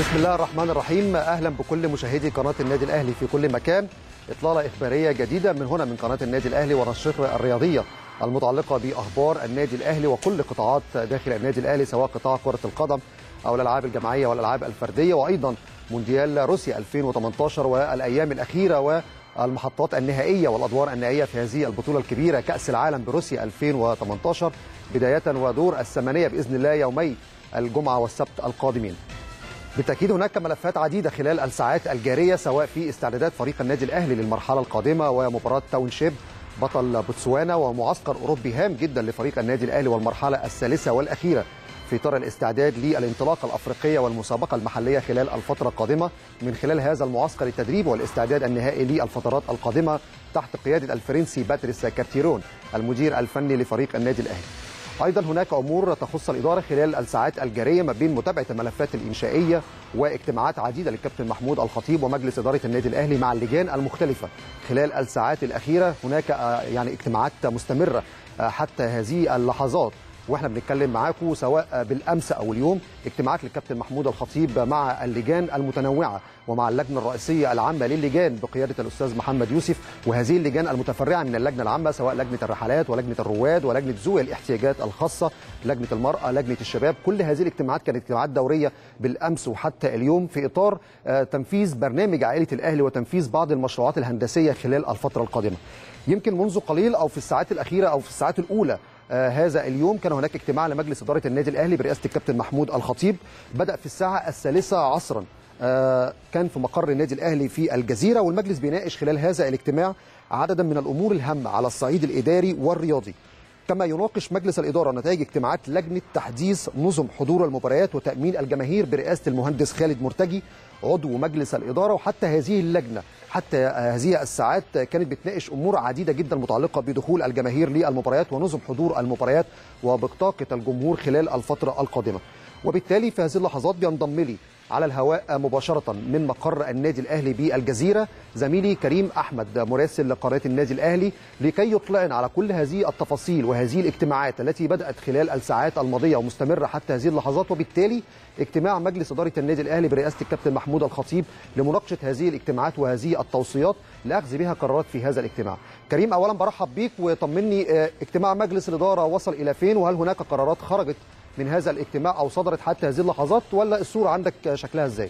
بسم الله الرحمن الرحيم اهلا بكل مشاهدي قناه النادي الاهلي في كل مكان اطلاله اخباريه جديده من هنا من قناه النادي الاهلي ونشرتنا الرياضيه المتعلقه باخبار النادي الاهلي وكل قطاعات داخل النادي الاهلي سواء قطاع كره القدم او الالعاب الجماعيه والالعاب الفرديه وايضا مونديال روسيا 2018 والايام الاخيره والمحطات النهائيه والادوار النهائيه في هذه البطوله الكبيره كاس العالم بروسيا 2018 بدايه ودور الثمانيه باذن الله يومي الجمعه والسبت القادمين. بالتاكيد هناك ملفات عديده خلال الساعات الجاريه سواء في استعدادات فريق النادي الاهلي للمرحله القادمه ومباراه تاونشيب بطل بوتسوانا ومعسكر اوروبي هام جدا لفريق النادي الاهلي والمرحله الثالثه والاخيره في اطار الاستعداد للانطلاقه الافريقيه والمسابقه المحليه خلال الفتره القادمه من خلال هذا المعسكر التدريبي والاستعداد النهائي للفترات القادمه تحت قياده الفرنسي باتريس كارتيرون المدير الفني لفريق النادي الاهلي. ايضا هناك امور تخص الاداره خلال الساعات الجاريه ما بين متابعه الملفات الانشائيه واجتماعات عديده للكابتن محمود الخطيب ومجلس اداره النادي الاهلي مع اللجان المختلفه خلال الساعات الاخيره هناك يعني اجتماعات مستمره حتى هذه اللحظات واحنا بنتكلم معاكم سواء بالامس او اليوم اجتماعات للكابتن محمود الخطيب مع اللجان المتنوعه ومع اللجنه الرئيسيه العامه للجان بقياده الاستاذ محمد يوسف وهذه اللجان المتفرعه من اللجنه العامه سواء لجنه الرحلات ولجنه الرواد ولجنه ذوي الاحتياجات الخاصه لجنه المراه لجنه الشباب كل هذه الاجتماعات كانت اجتماعات دوريه بالامس وحتى اليوم في اطار تنفيذ برنامج عائله الاهلي وتنفيذ بعض المشروعات الهندسيه خلال الفتره القادمه يمكن منذ قليل او في الساعات الاخيره او في الساعات الاولى آه هذا اليوم كان هناك اجتماع لمجلس اداره النادي الاهلي برئاسه الكابتن محمود الخطيب بدا في الساعه الثالثه عصرا آه كان في مقر النادي الاهلي في الجزيره والمجلس بيناقش خلال هذا الاجتماع عددا من الامور الهامه على الصعيد الاداري والرياضي كما يناقش مجلس الاداره نتائج اجتماعات لجنه تحديث نظم حضور المباريات وتامين الجماهير برئاسه المهندس خالد مرتجي عضو مجلس الاداره وحتى هذه اللجنه حتى هذه الساعات كانت بتناقش امور عديده جدا متعلقه بدخول الجماهير للمباريات ونظم حضور المباريات وبطاقه الجمهور خلال الفتره القادمه وبالتالي في هذه اللحظات بينضم لي على الهواء مباشرة من مقر النادي الأهلي بالجزيرة زميلي كريم أحمد مراسل قناة النادي الأهلي لكي يطلعنا على كل هذه التفاصيل وهذه الاجتماعات التي بدأت خلال الساعات الماضية ومستمرة حتى هذه اللحظات وبالتالي اجتماع مجلس إدارة النادي الأهلي برئاسة الكابتن محمود الخطيب لمناقشة هذه الاجتماعات وهذه التوصيات لأخذ بها قرارات في هذا الاجتماع كريم أولا برحب بيك وطمني اجتماع مجلس الإدارة وصل إلى فين وهل هناك قرارات خرجت من هذا الاجتماع او صدرت حتى هذه اللحظات ولا الصوره عندك شكلها ازاي؟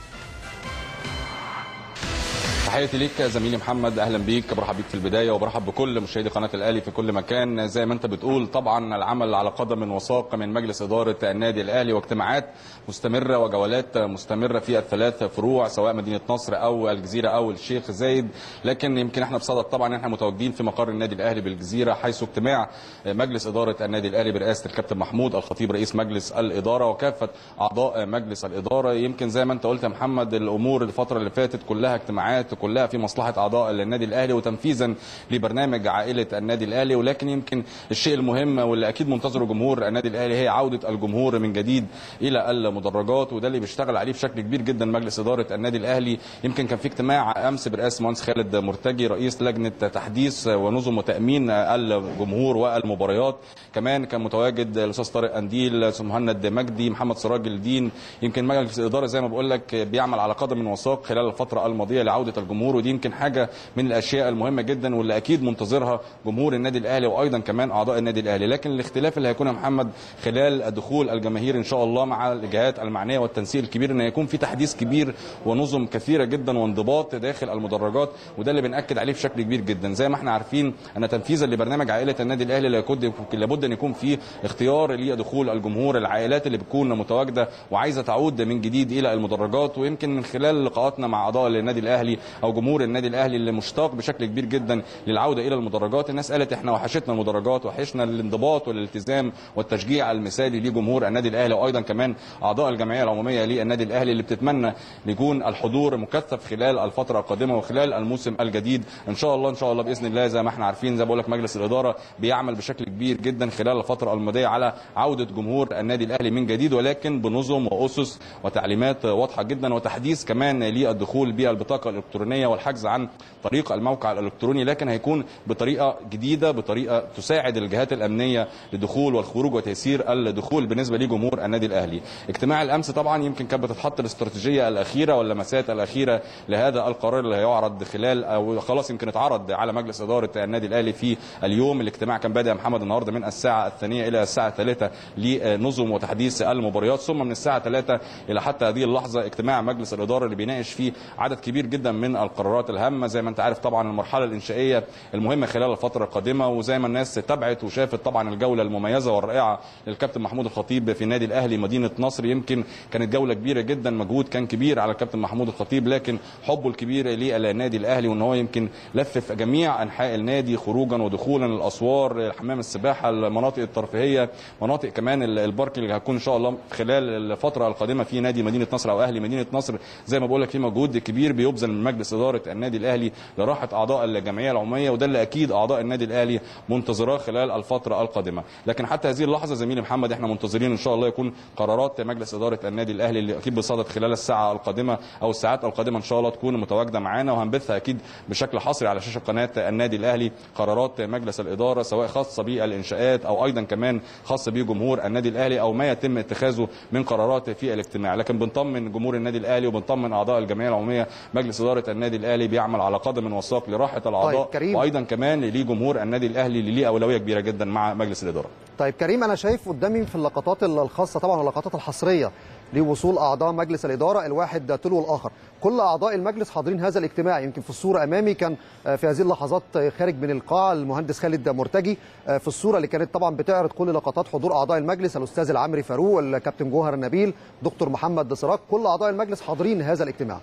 تحياتي ليك زميلي محمد اهلا بيك برحب بيك في البدايه وبرحب بكل مشاهدي قناه الاهلي في كل مكان زي ما انت بتقول طبعا العمل على قدم وساق من مجلس اداره النادي الاهلي واجتماعات مستمره وجولات مستمره في الثلاث فروع سواء مدينه نصر او الجزيره او الشيخ زايد لكن يمكن احنا بصدد طبعا احنا متواجدين في مقر النادي الاهلي بالجزيره حيث اجتماع مجلس اداره النادي الاهلي برئاسه الكابتن محمود الخطيب رئيس مجلس الاداره وكافه اعضاء مجلس الاداره يمكن زي ما انت قلت يا محمد الامور الفتره اللي فاتت كلها اجتماعات كلها في مصلحه اعضاء النادي الاهلي وتنفيذا لبرنامج عائله النادي الاهلي ولكن يمكن الشيء المهم واللي اكيد منتظره جمهور النادي الاهلي هي عوده الجمهور من جديد الى المدرجات وده اللي بيشتغل عليه بشكل كبير جدا مجلس اداره النادي الاهلي يمكن كان في اجتماع امس برئاسه مهندس خالد مرتجي رئيس لجنه تحديث ونظم وتامين الجمهور والمباريات كمان كان متواجد الاستاذ طارق انديل مهند مجدي محمد سراج الدين يمكن مجلس الاداره زي ما بقول لك بيعمل على قدم وساق خلال الفتره الماضيه لعوده الجمهور ودي يمكن حاجه من الاشياء المهمه جدا واللي اكيد منتظرها جمهور النادي الاهلي وايضا كمان اعضاء النادي الاهلي لكن الاختلاف اللي هيكون يا محمد خلال دخول الجماهير ان شاء الله مع الجهات المعنيه والتنسيق الكبير ان يكون في تحديث كبير ونظم كثيره جدا وانضباط داخل المدرجات وده اللي بناكد عليه بشكل كبير جدا زي ما احنا عارفين ان تنفيذا لبرنامج عائله النادي الاهلي لابد ان يكون في اختيار لدخول الجمهور العائلات اللي بتكون متواجده وعايزه تعود من جديد الى المدرجات ويمكن من خلال لقاءاتنا مع اعضاء النادي الاهلي او جمهور النادي الاهلي اللي مشتاق بشكل كبير جدا للعوده الى المدرجات الناس قالت احنا وحشتنا المدرجات وحشنا الانضباط والالتزام والتشجيع المثالي لجمهور النادي الاهلي وايضا كمان اعضاء الجمعيه العموميه للنادي الاهلي اللي بتتمنى يكون الحضور مكثف خلال الفتره القادمه وخلال الموسم الجديد ان شاء الله ان شاء الله باذن الله زي ما احنا عارفين زي ما بقول لك مجلس الاداره بيعمل بشكل كبير جدا خلال الفتره الماضيه على عوده جمهور النادي الاهلي من جديد ولكن بنظم واسس وتعليمات واضحه جدا وتحديث كمان للدخول بالبطاقه الالكترونيه والحجز عن طريق الموقع الالكتروني لكن هيكون بطريقه جديده بطريقه تساعد الجهات الامنيه لدخول والخروج وتيسير الدخول بالنسبه لجمهور النادي الاهلي اجتماع الامس طبعا يمكن كانت بتتحط الاستراتيجيه الاخيره واللمسات الاخيره لهذا القرار اللي هيعرض خلال او خلاص يمكن اتعرض على مجلس اداره النادي الاهلي في اليوم الاجتماع كان بادئ محمد النهارده من الساعه الثانيه الى الساعه الثالثه لنظم وتحديث المباريات ثم من الساعه 3 الى حتى هذه اللحظه اجتماع مجلس الاداره اللي بيناقش فيه عدد كبير جدا من القرارات الهامه زي ما انت عارف طبعا المرحله الانشائيه المهمه خلال الفتره القادمه وزي ما الناس تابعت وشافت طبعا الجوله المميزه والرائعه للكابتن محمود الخطيب في النادي الاهلي مدينه نصر يمكن كانت جوله كبيره جدا مجهود كان كبير على الكابتن محمود الخطيب لكن حبه الكبير للنادي الاهلي وان هو يمكن لف في جميع انحاء النادي خروجا ودخولا الاسوار حمام السباحه المناطق الترفيهيه مناطق كمان البارك اللي هتكون ان شاء الله خلال الفتره القادمه في نادي مدينه نصر او اهلي مدينه نصر زي ما بقول لك في مجهود كبير بيبذل من مجلس اداره النادي الاهلي لراحه اعضاء الجمعيه العموميه وده اللي اكيد اعضاء النادي الاهلي منتظراه خلال الفتره القادمه لكن حتى هذه اللحظه زميلي محمد احنا منتظرين ان شاء الله يكون قرارات مجلس اداره النادي الاهلي اللي اكيد بصدد خلال الساعه القادمه او الساعات القادمه ان شاء الله تكون متواجده معانا وهنبثها اكيد بشكل حصري على شاشه قناه النادي الاهلي قرارات مجلس الاداره سواء خاصه بالانشاءات او ايضا كمان خاصه بجمهور النادي الاهلي او ما يتم اتخاذه من قرارات في الاجتماع لكن بنطمن جمهور النادي الاهلي وبنطمن اعضاء الجمعيه العموميه مجلس اداره النادي الاهلي بيعمل على قدم وساق لراحه الاعضاء طيب، كريم. وايضا كمان لجمهور النادي الاهلي اللي ليه اولويه كبيره جدا مع مجلس الاداره طيب كريم انا شايف قدامي في اللقطات الخاصه طبعا اللقطات الحصريه لوصول اعضاء مجلس الاداره الواحد تلو الاخر كل اعضاء المجلس حاضرين هذا الاجتماع يمكن في الصوره امامي كان في هذه اللحظات خارج من القاعه المهندس خالد مرتجي في الصوره اللي كانت طبعا بتعرض كل لقطات حضور اعضاء المجلس الاستاذ العمري فاروق الكابتن جوهر النبيل دكتور محمد سراج كل اعضاء المجلس حاضرين هذا الاجتماع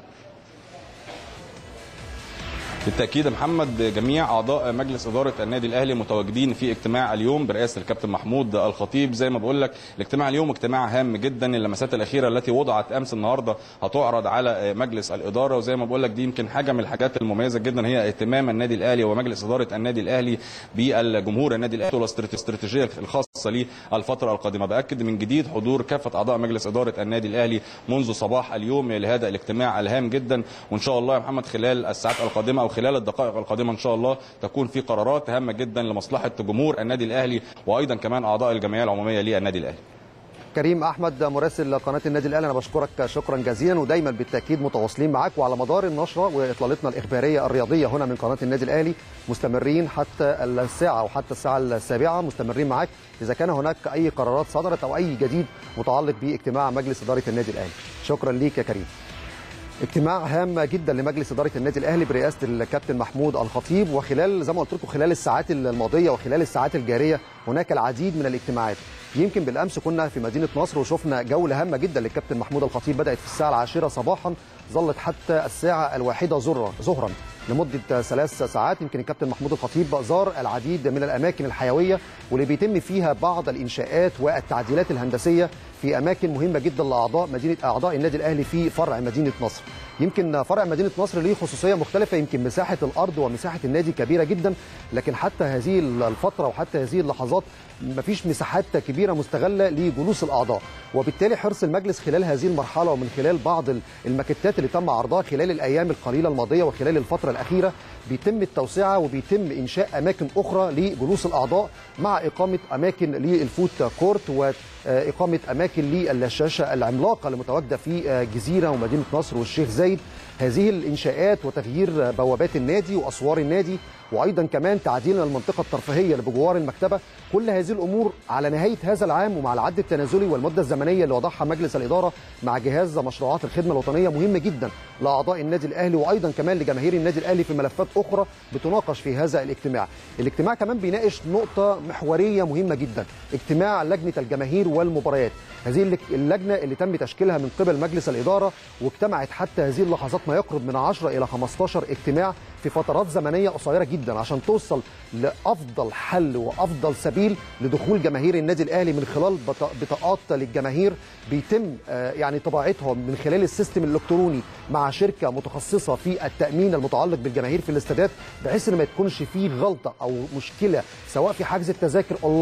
بالتاكيد يا محمد جميع اعضاء مجلس اداره النادي الاهلي متواجدين في اجتماع اليوم برئاسه الكابتن محمود الخطيب زي ما بقول لك الاجتماع اليوم اجتماع هام جدا اللمسات الاخيره التي وضعت امس النهارده هتعرض على مجلس الاداره وزي ما بقول لك دي يمكن حاجه من الحاجات المميزه جدا هي اهتمام النادي الاهلي ومجلس اداره النادي الاهلي بالجمهور النادي الاهلي والاستراتيجيه الخاصه للفتره القادمه باكد من جديد حضور كافه اعضاء مجلس اداره النادي الاهلي منذ صباح اليوم لهذا الاجتماع الهام جدا وان شاء الله يا محمد خلال الساعات القادمه او خلال الدقائق القادمه ان شاء الله تكون في قرارات هامه جدا لمصلحه جمهور النادي الاهلي وايضا كمان اعضاء الجمعيه العموميه للنادي الاهلي كريم احمد مراسل قناه النادي الاهلي انا بشكرك شكرا جزيلا ودايما بالتاكيد متواصلين معاك وعلى مدار النشره واطلالتنا الاخباريه الرياضيه هنا من قناه النادي الاهلي مستمرين حتى الساعه وحتى الساعه السابعه مستمرين معاك اذا كان هناك اي قرارات صدرت او اي جديد متعلق باجتماع مجلس اداره النادي الاهلي شكرا ليك يا كريم اجتماع هام جدا لمجلس اداره النادي الاهلي برئاسه الكابتن محمود الخطيب وخلال زي ما قلت لكم خلال الساعات الماضيه وخلال الساعات الجاريه هناك العديد من الاجتماعات يمكن بالامس كنا في مدينه نصر وشفنا جوله هامه جدا للكابتن محمود الخطيب بدات في الساعه العاشره صباحا ظلت حتى الساعه الواحده ظهرا لمده ثلاث ساعات يمكن الكابتن محمود الخطيب زار العديد من الاماكن الحيويه واللي بيتم فيها بعض الانشاءات والتعديلات الهندسيه في اماكن مهمه جدا لاعضاء مدينه اعضاء النادي الاهلي في فرع مدينه نصر يمكن فرع مدينه نصر ليه خصوصيه مختلفه يمكن مساحه الارض ومساحه النادي كبيره جدا لكن حتى هذه الفتره وحتى هذه اللحظات مفيش مساحات كبيره مستغله لجلوس الاعضاء وبالتالي حرص المجلس خلال هذه المرحله ومن خلال بعض الماكتات اللي تم عرضها خلال الايام القليله الماضيه وخلال الفتره الاخيره بيتم التوسعه وبيتم انشاء اماكن اخرى لجلوس الاعضاء مع اقامه اماكن للفوت كورت واقامه اماكن للشاشه العملاقه اللي متواجده في جزيره ومدينه نصر والشيخ زايد هذه الانشاءات وتغيير بوابات النادي واسوار النادي وايضا كمان تعديل المنطقه الترفيهيه اللي بجوار المكتبه كل هذه الامور على نهايه هذا العام ومع العد التنازلي والمده الزمنيه اللي وضعها مجلس الاداره مع جهاز مشروعات الخدمه الوطنيه مهمه جدا لاعضاء النادي الاهلي وايضا كمان لجماهير النادي الاهلي في ملفات اخرى بتناقش في هذا الاجتماع الاجتماع كمان بيناقش نقطه محوريه مهمه جدا اجتماع لجنه الجماهير والمباريات هذه اللجنه اللي تم تشكيلها من قبل مجلس الاداره واجتمعت حتى هذه اللحظات ما يقرب من 10 الى 15 اجتماع في فترات زمنيه قصيره جدا عشان توصل لافضل حل وافضل سبيل لدخول جماهير النادي الاهلي من خلال بطاقات للجماهير بيتم يعني طباعتها من خلال السيستم الالكتروني مع شركه متخصصه في التامين المتعلق بالجماهير في الاستادات بحيث ان ما تكونش فيه غلطه او مشكله سواء في حجز التذاكر اونلاين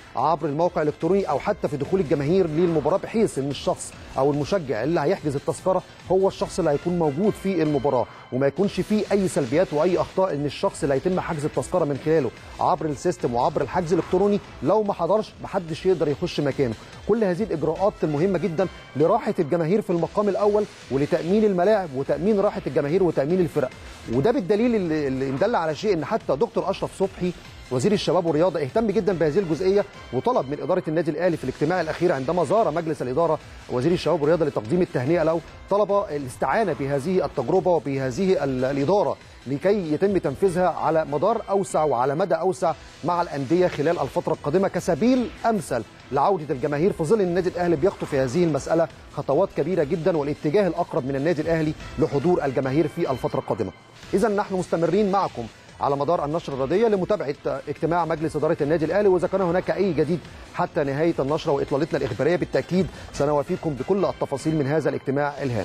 عبر الموقع الالكتروني او حتى في دخول الجماهير للمباراه بحيث ان الشخص او المشجع اللي هيحجز التذكره هو الشخص اللي هيكون موجود في المباراه وما يكونش فيه اي سلبيات واي اخطاء ان الشخص اللي هيتم حجز التذكره من خلاله عبر السيستم وعبر الحجز الالكتروني لو ما حضرش محدش يقدر يخش مكانه كل هذه الاجراءات المهمه جدا لراحه الجماهير في المقام الاول ولتامين الملاعب وتامين راحه الجماهير وتامين الفرق وده بالدليل اللي اللي دل على شيء ان حتى دكتور اشرف صبحي وزير الشباب والرياضه اهتم جدا بهذه الجزئيه وطلب من اداره النادي الاهلي في الاجتماع الاخير عندما زار مجلس الاداره وزير الشباب والرياضه لتقديم التهنئه له طلب الاستعانه بهذه التجربه وبهذه ال- الاداره لكي يتم تنفيذها على مدار اوسع وعلى مدى اوسع مع الانديه خلال الفتره القادمه كسبيل امثل لعوده الجماهير في ظل النادي الاهلي بيخطو في هذه المساله خطوات كبيره جدا والاتجاه الاقرب من النادي الاهلي لحضور الجماهير في الفتره القادمه. اذا نحن مستمرين معكم على مدار النشره الرياضيه لمتابعه اجتماع مجلس اداره النادي الاهلي واذا كان هناك اي جديد حتى نهايه النشره واطلالتنا الاخباريه بالتاكيد سنوافيكم بكل التفاصيل من هذا الاجتماع الهام.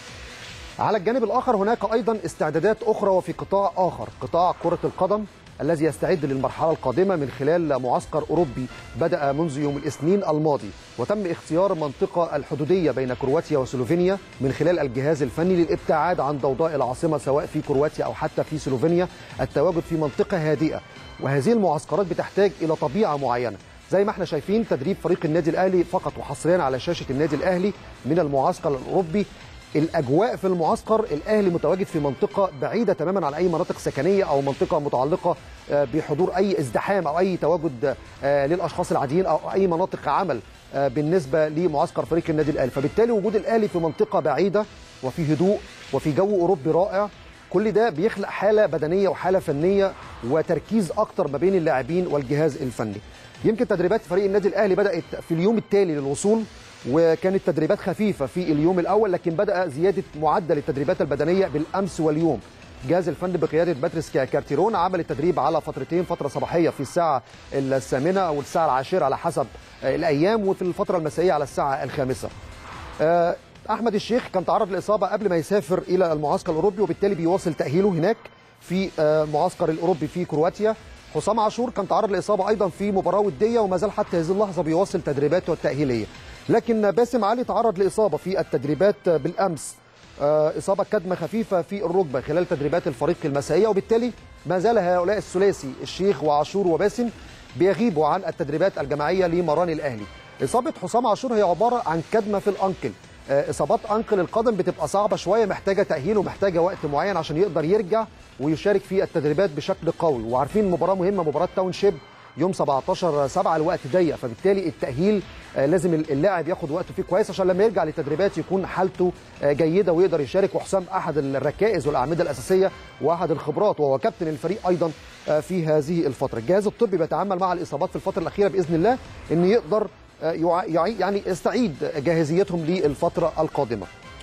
على الجانب الاخر هناك ايضا استعدادات اخرى وفي قطاع اخر قطاع كره القدم الذي يستعد للمرحله القادمه من خلال معسكر اوروبي بدا منذ يوم الاثنين الماضي وتم اختيار منطقه الحدوديه بين كرواتيا وسلوفينيا من خلال الجهاز الفني للابتعاد عن ضوضاء العاصمه سواء في كرواتيا او حتى في سلوفينيا التواجد في منطقه هادئه وهذه المعسكرات بتحتاج الى طبيعه معينه زي ما احنا شايفين تدريب فريق النادي الاهلي فقط وحصريا على شاشه النادي الاهلي من المعسكر الاوروبي الاجواء في المعسكر الاهلي متواجد في منطقه بعيده تماما عن اي مناطق سكنيه او منطقه متعلقه آه، بحضور اي ازدحام او اي تواجد آه، للاشخاص العاديين او اي مناطق عمل آه، بالنسبه لمعسكر فريق النادي الاهلي فبالتالي وجود الاهلي في منطقه بعيده وفي هدوء وفي جو اوروبي رائع كل ده بيخلق حاله بدنيه وحاله فنيه وتركيز اكتر ما بين اللاعبين والجهاز الفني يمكن تدريبات فريق النادي الاهلي بدات في اليوم التالي للوصول وكانت تدريبات خفيفه في اليوم الاول لكن بدا زياده معدل التدريبات البدنيه بالامس واليوم جهاز الفن بقياده باتريس كارتيرون عمل التدريب على فترتين فتره صباحيه في الساعه الثامنه او الساعه العاشره على حسب الايام وفي الفتره المسائيه على الساعه الخامسه آه، احمد الشيخ كان تعرض لاصابه قبل ما يسافر الى المعسكر الاوروبي وبالتالي بيواصل تاهيله هناك في آه، معسكر الاوروبي في كرواتيا حسام عاشور كان تعرض لاصابه ايضا في مباراه وديه وما زال حتى هذه اللحظه بيواصل تدريباته التاهيليه لكن باسم علي تعرض لاصابه في التدريبات بالامس آه، اصابه كدمه خفيفه في الركبه خلال تدريبات الفريق المسائيه وبالتالي ما زال هؤلاء الثلاثي الشيخ وعاشور وباسم بيغيبوا عن التدريبات الجماعيه لمران الاهلي اصابه حسام عاشور هي عباره عن كدمه في الانكل آه، اصابات انكل القدم بتبقى صعبه شويه محتاجه تاهيل ومحتاجه وقت معين عشان يقدر يرجع ويشارك في التدريبات بشكل قوي وعارفين مباراه مهمه مباراه تاون شيب يوم 17 7 الوقت ضيق فبالتالي التاهيل آه، لازم اللاعب ياخد وقته فيه كويس عشان لما يرجع للتدريبات يكون حالته آه، جيده ويقدر يشارك وحسام احد الركائز والاعمده الاساسيه واحد الخبرات وهو كابتن الفريق ايضا آه، في هذه الفتره الجهاز الطبي بيتعامل مع الاصابات في الفتره الاخيره باذن الله ان يقدر آه، يع- يع- يعني يستعيد جاهزيتهم للفتره القادمه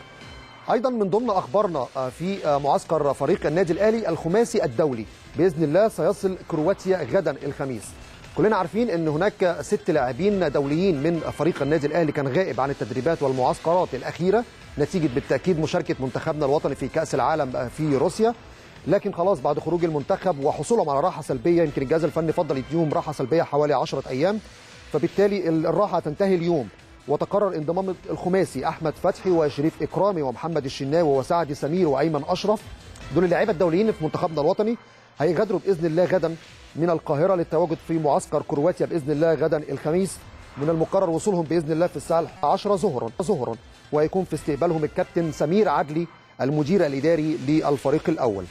ايضا من ضمن اخبارنا آه، في آه، معسكر فريق النادي الاهلي الخماسي الدولي باذن الله سيصل كرواتيا غدا الخميس كلنا عارفين ان هناك ست لاعبين دوليين من فريق النادي الاهلي كان غائب عن التدريبات والمعسكرات الاخيره نتيجه بالتاكيد مشاركه منتخبنا الوطني في كاس العالم آه، في روسيا لكن خلاص بعد خروج المنتخب وحصولهم على راحه سلبيه يمكن الجهاز الفني فضل يديهم راحه سلبيه حوالي 10 ايام فبالتالي الراحه تنتهي اليوم وتقرر انضمام الخماسي احمد فتحي وشريف اكرامي ومحمد الشناوي وسعد سمير وايمن اشرف دول اللعيبه الدوليين في منتخبنا الوطني هيغادروا باذن الله غدا من القاهره للتواجد في معسكر كرواتيا باذن الله غدا الخميس من المقرر وصولهم باذن الله في الساعه 10 ظهرا ظهرا ويكون في استقبالهم الكابتن سمير عدلي المدير الاداري للفريق الاول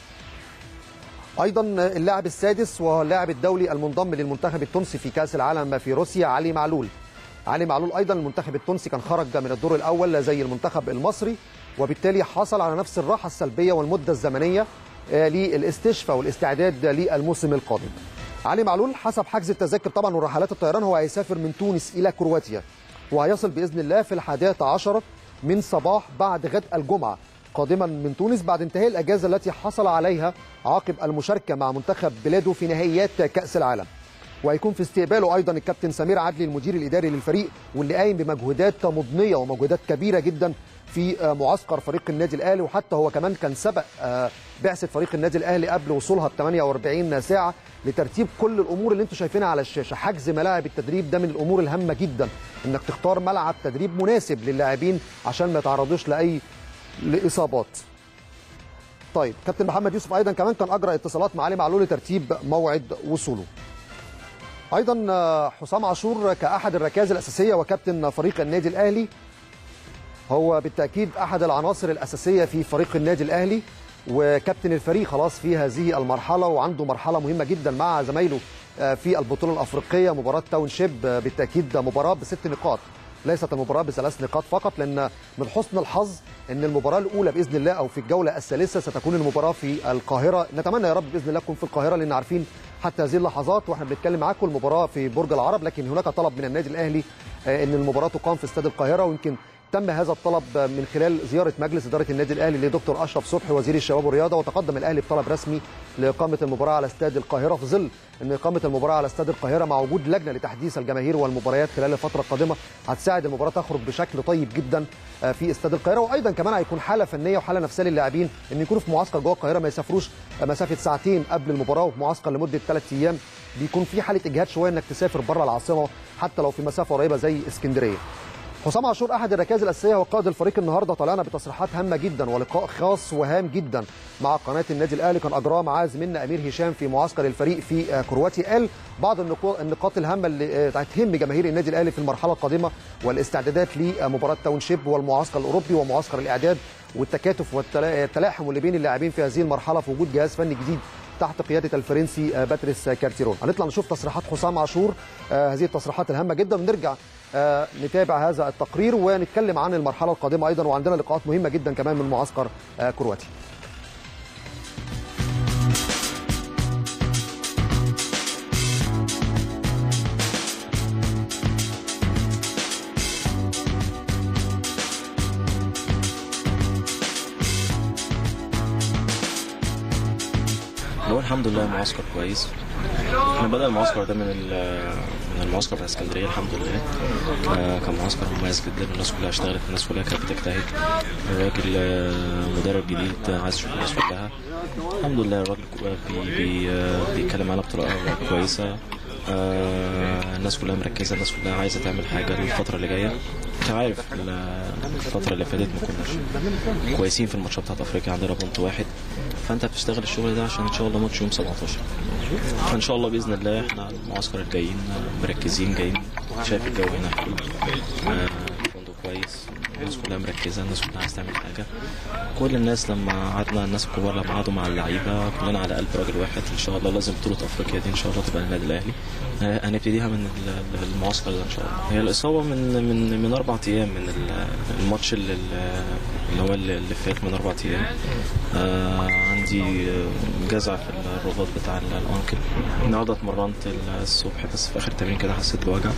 ايضا اللاعب السادس وهو اللاعب الدولي المنضم للمنتخب التونسي في كاس العالم في روسيا علي معلول علي معلول ايضا المنتخب التونسي كان خرج من الدور الاول زي المنتخب المصري وبالتالي حصل على نفس الراحه السلبيه والمده الزمنيه آه، للاستشفاء والاستعداد للموسم القادم علي معلول حسب حجز التذاكر طبعا ورحلات الطيران هو هيسافر من تونس الى كرواتيا وهيصل باذن الله في الحادية عشرة من صباح بعد غد الجمعه قادما من تونس بعد انتهاء الاجازه التي حصل عليها عقب المشاركه مع منتخب بلاده في نهائيات كاس العالم وهيكون في استقباله ايضا الكابتن سمير عدلي المدير الاداري للفريق واللي قايم بمجهودات مضنيه ومجهودات كبيره جدا في معسكر فريق النادي الاهلي وحتى هو كمان كان سبق بعثه فريق النادي الاهلي قبل وصولها ب 48 ساعه لترتيب كل الامور اللي انتم شايفينها على الشاشه حجز ملاعب التدريب ده من الامور الهامه جدا انك تختار ملعب تدريب مناسب للاعبين عشان ما يتعرضوش لاي لاصابات طيب كابتن محمد يوسف ايضا كمان كان اجرى اتصالات مع علي معلول لترتيب موعد وصوله ايضا حسام عاشور كاحد الركائز الاساسيه وكابتن فريق النادي الاهلي هو بالتاكيد احد العناصر الاساسيه في فريق النادي الاهلي وكابتن الفريق خلاص في هذه المرحله وعنده مرحله مهمه جدا مع زمايله في البطوله الافريقيه مباراه تاون شيب بالتاكيد مباراه بست نقاط ليست المباراه بثلاث نقاط فقط لان من حسن الحظ ان المباراه الاولى باذن الله او في الجوله الثالثه ستكون المباراه في القاهره نتمنى يا رب باذن الله تكون في القاهره لان عارفين حتى هذه اللحظات واحنا بنتكلم معاكم المباراه في برج العرب لكن هناك طلب من النادي الاهلي ان المباراه تقام في استاد القاهره ويمكن تم هذا الطلب من خلال زياره مجلس اداره النادي الاهلي لدكتور اشرف صبحي وزير الشباب والرياضه وتقدم الاهلي بطلب رسمي لاقامه المباراه على استاد القاهره في ظل ان اقامه المباراه على استاد القاهره مع وجود لجنه لتحديث الجماهير والمباريات خلال الفتره القادمه هتساعد المباراه تخرج بشكل طيب جدا في استاد القاهره وايضا كمان هيكون حاله فنيه وحاله نفسيه للاعبين ان يكونوا في معسكر جوه القاهره ما يسافروش مسافه ساعتين قبل المباراه وفي معسكر لمده ثلاث ايام بيكون في حاله اجهاد شويه انك تسافر بره العاصمه حتى لو في مسافه قريبه زي اسكندريه حسام عاشور احد الركائز الاساسيه وقائد الفريق النهارده طلعنا بتصريحات هامه جدا ولقاء خاص وهام جدا مع قناه النادي الاهلي كان اجراه معاه زميلنا امير هشام في معسكر الفريق في كرواتيا قال بعض النقاط الهامه اللي هتهم جماهير النادي الاهلي في المرحله القادمه والاستعدادات لمباراه تاون شيب والمعسكر الاوروبي ومعسكر الاعداد والتكاتف والتلاحم اللي بين اللاعبين في هذه المرحله في وجود جهاز فني جديد تحت قياده الفرنسي باتريس كارتيرون هنطلع نشوف تصريحات حسام عاشور هذه التصريحات الهامه جدا ونرجع نتابع هذا التقرير ونتكلم عن المرحله القادمه ايضا وعندنا لقاءات مهمه جدا كمان من معسكر كرواتيا هو الحمد لله معسكر كويس احنا بدأ المعسكر ده من من المعسكر بتاع اسكندريه الحمد لله كان معسكر مميز جدا الناس كلها اشتغلت الناس كلها كانت بتجتهد الراجل مدرب جديد عايز يشوف الناس كلها الحمد لله الراجل بي بي بيتكلم معانا بطريقه كويسه الناس كلها مركزه الناس كلها عايزه تعمل حاجه للفتره اللي جايه انت عارف الفتره اللي فاتت ما كناش كويسين في الماتشات بتاعت افريقيا عندنا بونت واحد فانت بتشتغل الشغل ده عشان ان شاء الله ماتش يوم 17 فان شاء الله باذن الله احنا المعسكر الجايين مركزين جايين شايف الجو هنا حلو فندق كويس الناس كلها مركزه الناس كلها عايزه تعمل حاجه كل الناس لما قعدنا الناس الكبار لما قعدوا مع اللعيبه كلنا على قلب راجل واحد ان شاء الله لازم بطوله افريقيا دي ان شاء الله تبقى للنادي الاهلي هنبتديها من المعسكر ده ان شاء الله هي الاصابه من من من اربع ايام من الماتش اللي, اللي هو اللي فات من اربع ايام آه عندي جزع في الرباط بتاع الانكل النهارده اتمرنت الصبح بس في اخر التمرين كده حسيت بوجع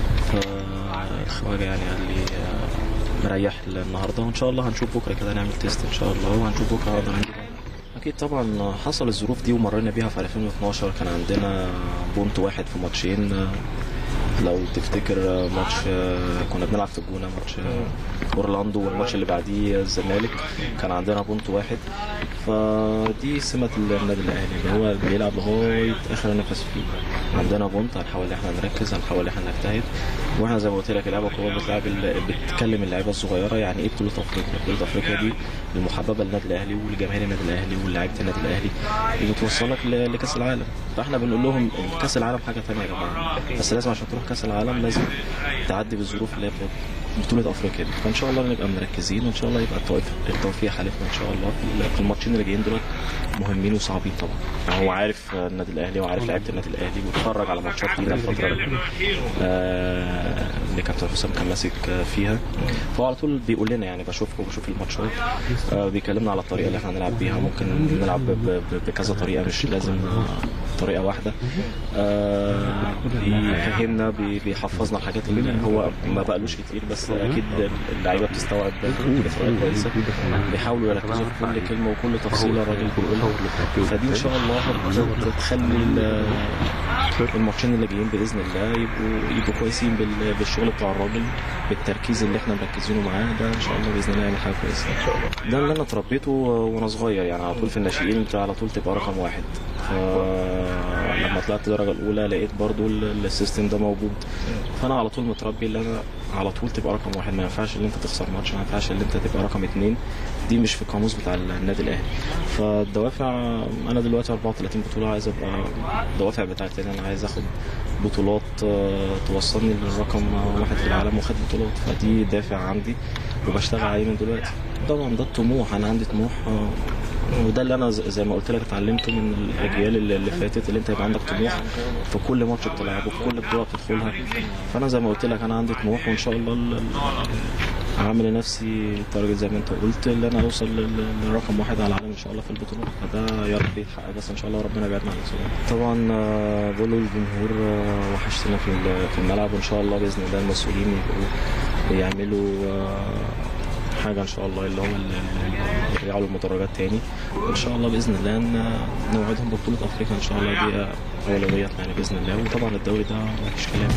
فالخواجه يعني قال لي مريح النهارده وان شاء الله هنشوف بكره كده نعمل تيست ان شاء الله وهنشوف بكره هقدر عندي اكيد طبعا حصل الظروف دي ومرينا بيها في 2012 كان عندنا بونت واحد في ماتشين لو تفتكر ماتش كنا بنلعب في الجونه ماتش اورلاندو والماتش اللي بعديه الزمالك كان عندنا بونت واحد فدي سمه النادي الاهلي اللي هو بيلعب لغايه اخر نفس فيه عندنا بونت هنحاول ان احنا نركز هنحاول ان احنا نجتهد واحنا زي ما قلت لك اللعبه الكبار بتلعب بتكلم اللعيبه الصغيره يعني ايه بطوله افريقيا بطوله افريقيا دي المحببه للنادي الاهلي ولجماهير النادي الاهلي ولاعيبه النادي الاهلي اللي بتوصلك لكاس العالم فاحنا بنقول لهم كاس العالم حاجه ثانيه يا جماعه بس لازم عشان تروح كاس العالم لازم تعدي بالظروف اللي هي بطولة افريقيا دي فان شاء الله نبقى مركزين وان شاء الله يبقى التوفيق التوفيق حالفنا ان شاء الله في الماتشين اللي جايين دول مهمين وصعبين طبعا هو عارف النادي الاهلي وعارف لعيبه النادي الاهلي واتفرج على ماتشات لينا الفتره اللي كابتن حسام كان ماسك فيها فهو على طول بيقول لنا يعني بشوفكم وبشوف الماتشات بيكلمنا على الطريقه اللي احنا هنلعب بيها ممكن نلعب بكذا طريقه مش لازم بطريقه واحده آه بيفهمنا بي- بيحفظنا الحاجات اللي هو ما بقالوش كتير بس اكيد اللعيبه بتستوعب بطريقه كويسه بيحاولوا يركزوا في كل كلمه وكل تفصيله الراجل بيقولها فدي ان شاء الله هت- هتخلي ال- الماتشين اللي جايين باذن الله يبقوا يبقوا كويسين بال- بالشغل بتاع الراجل بالتركيز اللي احنا مركزينه معاه ده ان شاء الله باذن الله يعمل حاجه كويسه ده اللي انا اتربيته وانا صغير يعني على طول في الناشئين انت على طول تبقى رقم واحد فلما طلعت الدرجه الاولى لقيت برضو ال- السيستم ده موجود فانا على طول متربي ان انا على طول تبقى رقم واحد ما ينفعش ان انت تخسر ماتش ما ينفعش ان انت تبقى رقم اتنين دي مش في القاموس بتاع النادي الاهلي فالدوافع انا دلوقتي 34 بطوله عايز ابقى الدوافع بتاعتي ان انا عايز اخد بطولات آه، توصلني للرقم واحد في العالم واخد بطولات فدي دافع عندي وبشتغل عليه من دلوقتي طبعا ده الطموح انا عندي طموح آه، وده اللي انا ز- زي ما قلت لك اتعلمته من الاجيال اللي اللي فاتت اللي انت يبقى عندك طموح في كل ماتش بتلعبه في كل بطوله بتدخلها فانا زي ما قلت لك انا عندي طموح وان شاء الله ال- ال- هعمل لنفسي تارجت زي ما انت قلت اللي انا اوصل لل- لرقم واحد على العالم ان شاء الله في البطولات فده يا رب يتحقق بس ان شاء الله ربنا يبعدنا عن الاصابات طبعا آه، بقول للجمهور آه، وحشتنا في ال- في الملعب وان شاء الله باذن الله المسؤولين يبقوا يعملوا آه، حاجه ان شاء الله اللي هم ال- ال- يرجعوا للمدرجات تاني وان شاء الله باذن الله ن- نوعدهم ببطوله افريقيا ان شاء الله دي اولوياتنا يعني باذن الله وطبعا الدوري ده مفيش كلام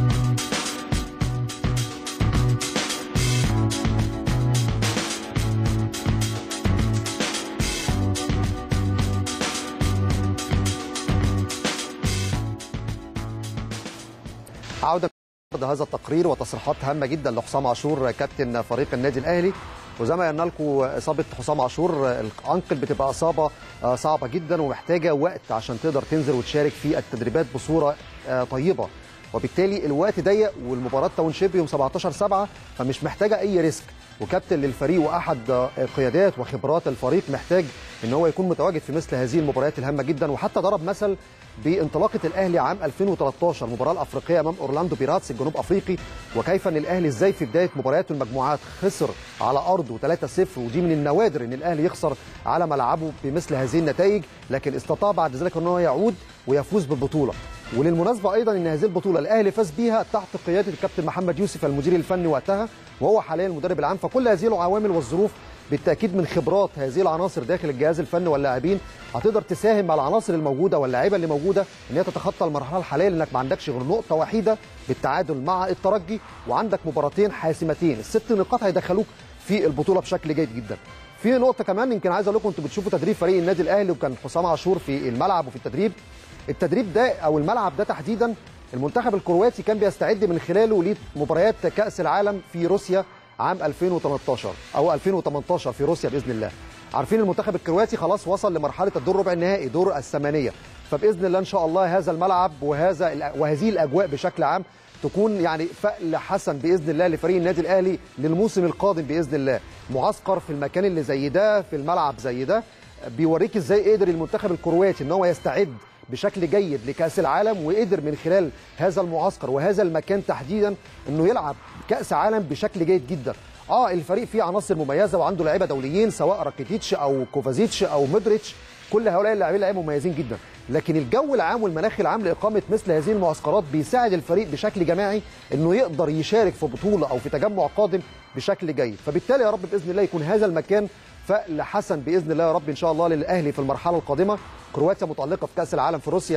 عودة بعد هذا التقرير وتصريحات هامة جدا لحسام عاشور كابتن فريق النادي الأهلي وزي ما قلنا لكم إصابة حسام عاشور الأنكل بتبقى إصابة آه، صعبة جدا ومحتاجة وقت عشان تقدر تنزل وتشارك في التدريبات بصورة آه، طيبة وبالتالي الوقت ضيق والمباراة تاون شيب يوم 17 7 فمش محتاجة أي ريسك وكابتن للفريق واحد آه، قيادات وخبرات الفريق محتاج ان هو يكون متواجد في مثل هذه المباريات الهامه جدا وحتى ضرب مثل بانطلاقه الاهلي عام 2013 المباراه الافريقيه امام اورلاندو بيراتس الجنوب افريقي وكيف ان الاهلي ازاي في بدايه مبارياته المجموعات خسر على ارضه 3-0 ودي من النوادر ان الاهلي يخسر على ملعبه بمثل هذه النتائج لكن استطاع بعد ذلك ان هو يعود ويفوز بالبطوله وللمناسبه ايضا ان هذه البطوله الاهلي فاز بيها تحت قياده الكابتن محمد يوسف المدير الفني وقتها وهو حاليا المدرب العام فكل هذه العوامل والظروف بالتاكيد من خبرات هذه العناصر داخل الجهاز الفني واللاعبين هتقدر تساهم مع العناصر الموجوده واللاعيبه اللي موجوده ان هي تتخطى المرحله الحاليه لانك ما عندكش غير نقطه وحيده بالتعادل مع الترجي وعندك مباراتين حاسمتين الست نقاط هيدخلوك في البطوله بشكل جيد جدا في نقطه كمان يمكن عايز اقول لكم انتوا بتشوفوا تدريب فريق النادي الاهلي وكان حسام عاشور في الملعب وفي التدريب التدريب ده او الملعب ده تحديدا المنتخب الكرواتي كان بيستعد من خلاله لمباريات كاس العالم في روسيا عام 2013 او 2018 في روسيا باذن الله عارفين المنتخب الكرواتي خلاص وصل لمرحله الدور ربع النهائي دور الثمانيه فباذن الله ان شاء الله هذا الملعب وهذا وهذه الاجواء بشكل عام تكون يعني فأل حسن باذن الله لفريق النادي الاهلي للموسم القادم باذن الله معسكر في المكان اللي زي ده في الملعب زي ده بيوريك ازاي قدر المنتخب الكرواتي ان هو يستعد بشكل جيد لكاس العالم وقدر من خلال هذا المعسكر وهذا المكان تحديدا انه يلعب كاس عالم بشكل جيد جدا اه الفريق فيه عناصر مميزه وعنده لعيبه دوليين سواء راكيتيتش او كوفازيتش او مودريتش كل هؤلاء اللاعبين لعيبه مميزين جدا لكن الجو العام والمناخ العام لاقامه مثل هذه المعسكرات بيساعد الفريق بشكل جماعي انه يقدر يشارك في بطوله او في تجمع قادم بشكل جيد فبالتالي يا رب باذن الله يكون هذا المكان فأل حسن باذن الله يا رب ان شاء الله للاهلي في المرحله القادمه كرواتيا متالقه في كاس العالم في روسيا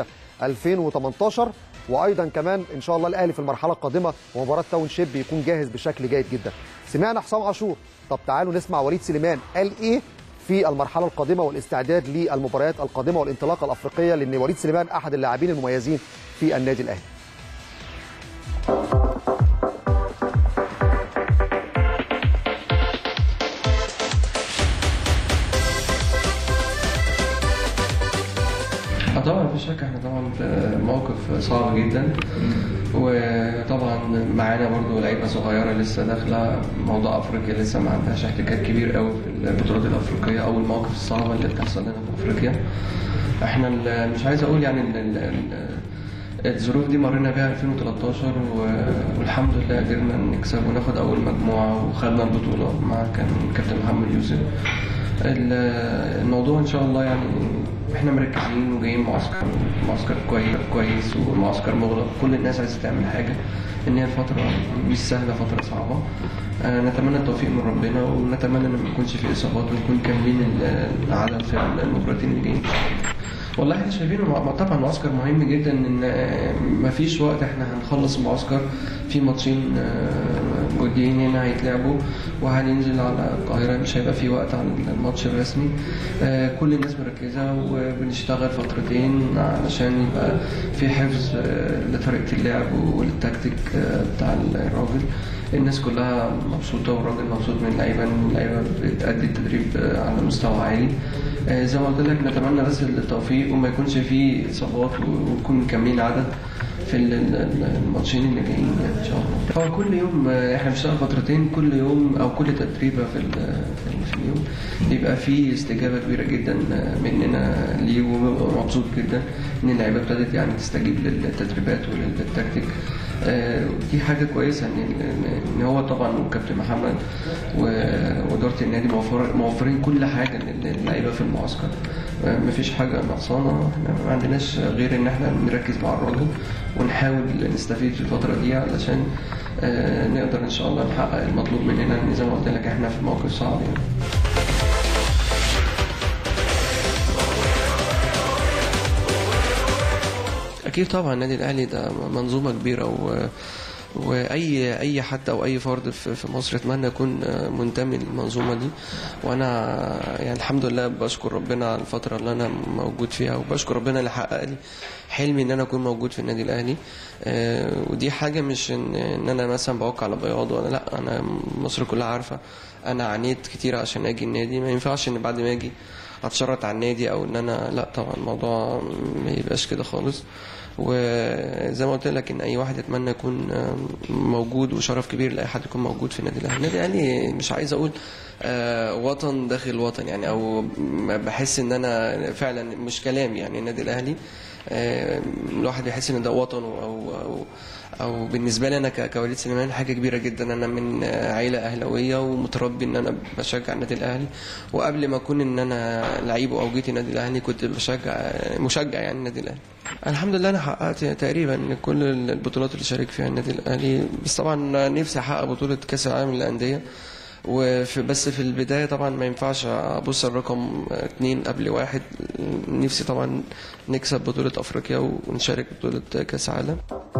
2018 وايضا كمان ان شاء الله الاهلي في المرحله القادمه ومباراه تاون شيب يكون جاهز بشكل جيد جدا سمعنا حسام عاشور طب تعالوا نسمع وليد سليمان قال ايه في المرحله القادمه والاستعداد للمباريات القادمه والانطلاقه الافريقيه لان وليد سليمان احد اللاعبين المميزين في النادي الاهلي آه طبعا مفيش شك احنا طبعا في موقف صعب جدا وطبعا معانا برضو لعيبه صغيره لسه داخله موضوع افريقيا لسه ما عندهاش احتكاك كبير قوي في البطولات الافريقيه او المواقف الصعبه اللي بتحصل لنا في افريقيا احنا ال- مش عايز اقول يعني ال- ال- ال- الظروف دي مرينا بيها 2013 و- والحمد لله قدرنا نكسب وناخد اول مجموعه وخدنا البطوله مع كان كابتن محمد يوسف ال- الموضوع ان شاء الله يعني احنا مركزين وجايين معسكر معسكر كويس كويس ومعسكر مغلق كل الناس عايزه تعمل حاجه ان هي الفتره مش سهله فتره صعبه آه، نتمنى التوفيق من ربنا ونتمنى ان ما يكونش في اصابات ونكون كاملين ال- العدد في المباراتين اللي جايين والله احنا شايفينه مع- طبعا معسكر مهم جدا ان آه، مفيش وقت احنا هنخلص المعسكر في ماتشين آه، جودين هنا هيتلعبوا وهننزل على القاهرة مش هيبقى في وقت على الماتش الرسمي آه، كل الناس مركزة وبنشتغل فترتين علشان يبقى في حفظ آه، لطريقة اللعب وللتكتيك آه، بتاع الراجل الناس كلها مبسوطة والراجل مبسوط من اللعيبة إن اللعيبة بتأدي التدريب آه، على مستوى عالي آه، زي ما قلت لك نتمنى بس التوفيق وما يكونش فيه إصابات ونكون مكملين عدد في ال- ال- الماتشين اللي جايين يعني ان شاء الله. هو كل يوم آه، احنا بنشتغل فترتين كل يوم او كل تدريبه في ال- في ال- في اليوم بيبقى في استجابه كبيره جدا آه، مننا ليه وببقى مبسوط جدا ان اللعيبه ابتدت يعني تستجيب للتدريبات وللتكتيك آه، دي حاجه كويسه ان إن- ان هو طبعا وكابتن محمد و- واداره النادي موفر موفرين كل حاجه للعيبه في المعسكر آه، مفيش حاجه ناقصانا احنا ما عندناش غير ان احنا نركز مع الراجل ونحاول نستفيد في الفتره دي علشان آه، نقدر ان شاء الله نحقق المطلوب مننا ان زي ما قلت لك احنا في موقف صعب يعني اكيد طبعا النادي الاهلي ده منظومه كبيره و واي اي حد او اي فرد في في مصر يتمنى يكون منتمي للمنظومه دي وانا يعني الحمد لله بشكر ربنا على الفتره اللي انا موجود فيها وبشكر ربنا اللي حقق لي حلمي ان انا اكون موجود في النادي الاهلي آه، ودي حاجه مش ان ان انا مثلا بعك على بياض ولا لا انا مصر كلها عارفه انا عانيت كتير عشان اجي النادي ما ينفعش ان بعد ما اجي اتشرط على النادي او ان انا لا طبعا الموضوع ما يبقاش كده خالص وزي ما قلت لك ان اي واحد يتمنى يكون موجود وشرف كبير لاي حد يكون موجود في النادي الاهلي النادي الاهلي مش عايز اقول آه، وطن داخل وطن يعني او بحس ان انا فعلا مش كلام يعني النادي الاهلي آه، الواحد بيحس ان ده وطنه او او او بالنسبه لي انا ك- كوليد سليمان حاجه كبيره جدا انا من آه، عيله اهلاويه ومتربي ان انا بشجع النادي الاهلي وقبل ما اكون ان انا لعيب او جيت النادي الاهلي كنت بشجع مشجع يعني النادي الاهلي الحمد لله انا حققت تقريبا كل البطولات اللي شارك فيها النادي الاهلي بس طبعا نفسي احقق بطوله كاس العالم للانديه وفي بس في البداية طبعا ما ينفعش أبص الرقم اتنين قبل واحد نفسي طبعا نكسب بطولة أفريقيا ونشارك بطولة كأس عالم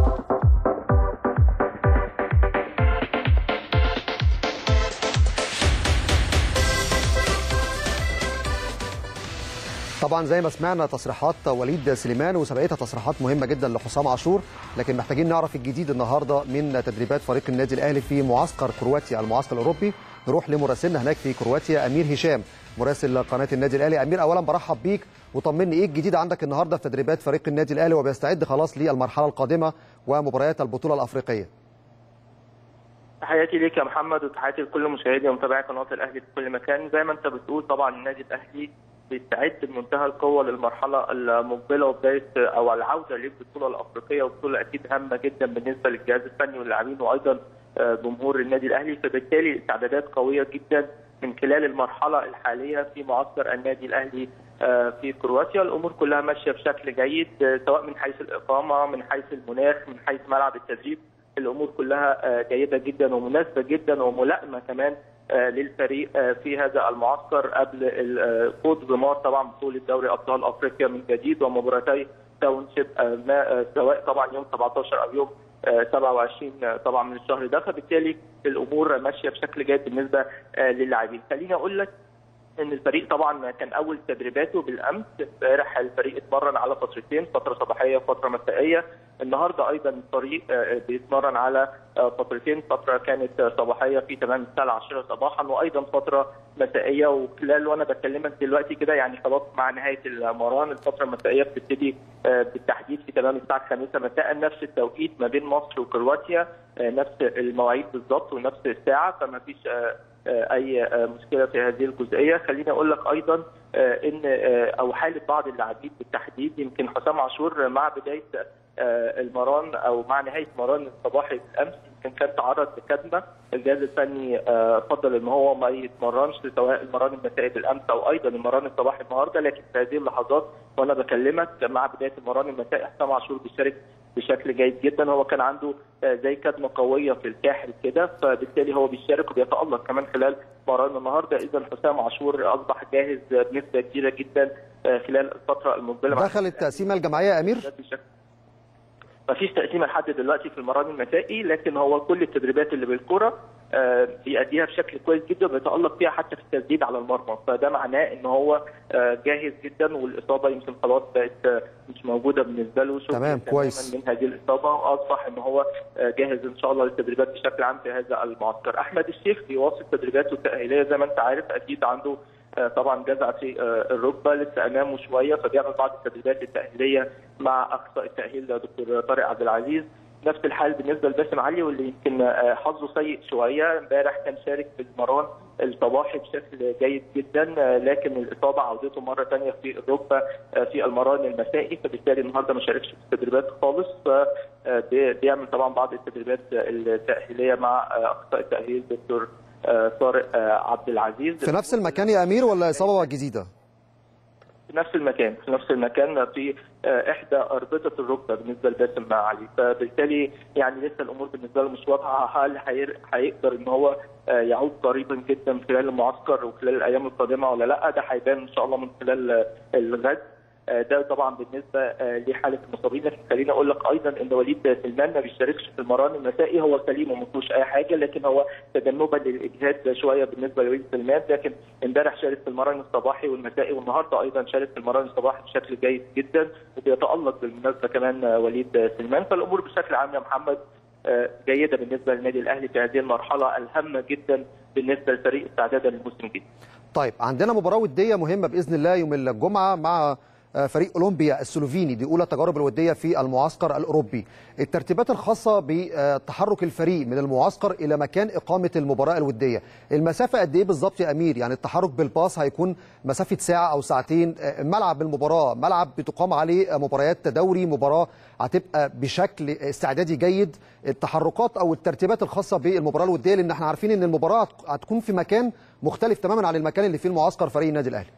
طبعا زي ما سمعنا تصريحات وليد سليمان وسبقتها تصريحات مهمه جدا لحسام عاشور لكن محتاجين نعرف الجديد النهارده من تدريبات فريق النادي الاهلي في معسكر كرواتيا المعسكر الاوروبي نروح لمراسلنا هناك في كرواتيا امير هشام مراسل قناه النادي الاهلي امير اولا برحب بيك وطمني ايه الجديد عندك النهارده في تدريبات فريق النادي الاهلي وبيستعد خلاص للمرحله القادمه ومباريات البطوله الافريقيه تحياتي ليك يا محمد وتحياتي لكل مشاهدي ومتابعي قناه الاهلي في كل مكان زي ما انت بتقول طبعا النادي الاهلي بيستعد بمنتهى القوه للمرحله المقبله وبدايه او العوده للبطوله الافريقيه وبطوله اكيد هامه جدا بالنسبه للجهاز الفني واللاعبين وايضا جمهور النادي الاهلي فبالتالي استعدادات قويه جدا من خلال المرحله الحاليه في معسكر النادي الاهلي في كرواتيا الامور كلها ماشيه بشكل جيد سواء من حيث الاقامه من حيث المناخ من حيث ملعب التدريب الامور كلها جيده جدا ومناسبه جدا وملائمه كمان للفريق في هذا المعسكر قبل خوض غمار طبعا بطوله دوري ابطال افريقيا من جديد ومباراتي تاونشيب سواء طبعا يوم 17 او يوم 27 طبعا من الشهر ده فبالتالي الامور ماشيه بشكل جيد بالنسبه للاعبين خليني اقول لك ان الفريق طبعا كان اول تدريباته بالامس امبارح الفريق اتمرن على فترتين فتره صباحيه وفتره مسائيه النهارده ايضا الفريق بيتمرن على فترتين فتره كانت صباحيه في تمام الساعه 10 صباحا وايضا فتره مسائيه وخلال وانا بكلمك دلوقتي كده يعني خلاص مع نهايه المران الفتره المسائيه بتبتدي بالتحديد في تمام الساعه 5 مساء نفس التوقيت ما بين مصر وكرواتيا نفس المواعيد بالظبط ونفس الساعه فما فيش اي مشكله في هذه الجزئيه خليني اقول لك ايضا ان او حاله بعض اللاعبين بالتحديد يمكن حسام عاشور مع بدايه المران او مع نهايه مران الصباحي بالامس يمكن كان تعرض لكدمه الجهاز الفني آه، فضل ان هو ما يتمرنش سواء المران المسائي بالامس او ايضا المران الصباحي النهارده لكن في هذه اللحظات وانا بكلمك مع بدايه المران المسائي حسام عاشور بيشارك بشكل جيد جدا هو كان عنده آه، زي كدمه قويه في الكاحل كده فبالتالي هو بيشارك وبيتالق كمان خلال مران النهارده اذا حسام عاشور اصبح جاهز بنسبه كبيره جدا آه، خلال الفتره المقبله مع دخل التقسيمه الجماعيه يا امير ما فيش تقسيمه لحد دلوقتي في المران المسائي لكن هو كل التدريبات اللي بالكره آه، بيأديها بشكل كويس جدا وبيتألق فيها حتى في التسديد على المرمى فده معناه ان هو آه، جاهز جدا والاصابه يمكن خلاص بقت آه، مش موجوده بالنسبه له شكرا تمام، تماماً كويس. من هذه الاصابه واصبح ان هو آه، جاهز ان شاء الله للتدريبات بشكل عام في هذا المعسكر احمد الشيخ بيواصل تدريباته التاهيليه زي ما انت عارف اكيد عنده آه، طبعا جزع في آه، الركبه لسه امامه شويه فبيعمل بعض التدريبات التاهيليه مع اخصائي التاهيل دكتور طارق عبد العزيز نفس الحال بالنسبه لباسم علي واللي يمكن آه، حظه سيء شويه امبارح كان شارك في المران الصباحي بشكل جيد جدا آه، لكن الاصابه عودته مره ثانيه في الركبه آه، في المران المسائي فبالتالي النهارده ما شاركش في التدريبات خالص فبيعمل طبعا بعض التدريبات التاهيليه مع آه، اخصائي التاهيل دكتور آه، طارق آه، عبد العزيز في نفس المكان يا امير ولا اصابه جديده في نفس المكان في نفس المكان في آه، احدى اربطه الركبه بالنسبه لباسم علي فبالتالي يعني لسه الامور بالنسبه له مش واضحه هل هير- هيقدر ان هو آه، يعود قريبا جدا خلال المعسكر وخلال الايام القادمه ولا لا ده هيبان ان شاء الله من خلال آه، الغد آه، ده طبعا بالنسبه آه، لحاله المصابين لكن خليني اقول لك ايضا ان وليد سلمان ما بيشاركش في المران المسائي هو سليم وما فيهوش اي حاجه لكن هو تجنبا للاجهاد شويه بالنسبه لوليد سلمان لكن امبارح شارك في المران الصباحي والمسائي والنهارده ايضا شارك في المران الصباحي بشكل جيد جدا وبيتالق بالمناسبه كمان آه، وليد سلمان فالامور بشكل عام يا محمد آه، جيده بالنسبه للنادي الاهلي في هذه المرحله الهامه جدا بالنسبه لفريق استعدادا للموسم الجديد. طيب عندنا مباراه وديه مهمه باذن الله يوم الجمعه مع آه، فريق اولمبيا السلوفيني دي اولى التجارب الوديه في المعسكر الاوروبي الترتيبات الخاصه بتحرك الفريق من المعسكر الى مكان اقامه المباراه الوديه المسافه قد ايه بالظبط يا امير يعني التحرك بالباص هيكون مسافه ساعه او ساعتين آه، ملعب المباراه ملعب بتقام عليه آه، مباريات دوري مباراه هتبقى بشكل استعدادي جيد التحركات او الترتيبات الخاصه بالمباراه الوديه لان احنا عارفين ان المباراه هتكون في مكان مختلف تماما عن المكان اللي فيه المعسكر فريق النادي الاهلي